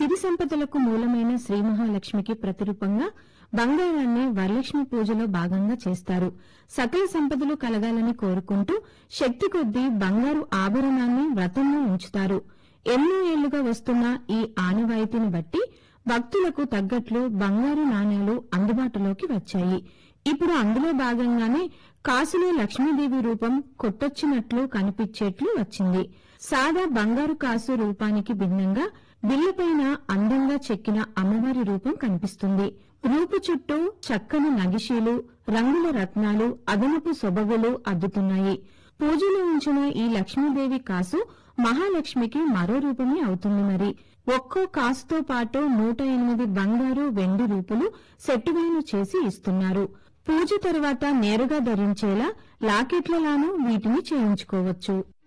సిరి సంపదలకు మూలమైన శ్రీ మహాలక్ష్మికి ప్రతిరూపంగా బంగారాన్ని వరలక్ష్మి పూజలో భాగంగా చేస్తారు సకల సంపదలు కలగాలని కోరుకుంటూ శక్తి కొద్దీ బంగారు ఆభరణాన్ని వ్రతంలో ఉంచుతారు ఎన్నో ఏళ్లుగా వస్తున్న ఈ ఆనవాయితీని బట్టి భక్తులకు తగ్గట్లు బంగారు నాణేలు అందుబాటులోకి వచ్చాయి ఇప్పుడు అందులో భాగంగానే కాసులో లక్ష్మీదేవి రూపం కొట్టొచ్చినట్లు కనిపించేట్లు వచ్చింది సాదా బంగారు కాసు రూపానికి భిన్నంగా బిల్లపైన అందంగా చెక్కిన అమ్మవారి రూపం కనిపిస్తుంది రూపు చుట్టూ చక్కని నగిషీలు రంగుల రత్నాలు అదనపు సొబగులు అద్దుతున్నాయి పూజలో ఉంచిన ఈ లక్ష్మీదేవి కాసు మహాలక్ష్మికి మరో రూపమే అవుతుంది మరి ఒక్కో కాసుతో పాటు నూట ఎనిమిది బంగారు వెండి రూపులు సెట్టువేలు చేసి ఇస్తున్నారు పూజ తర్వాత నేరుగా ధరించేలా లాకెట్లలానూ వీటిని చేయించుకోవచ్చు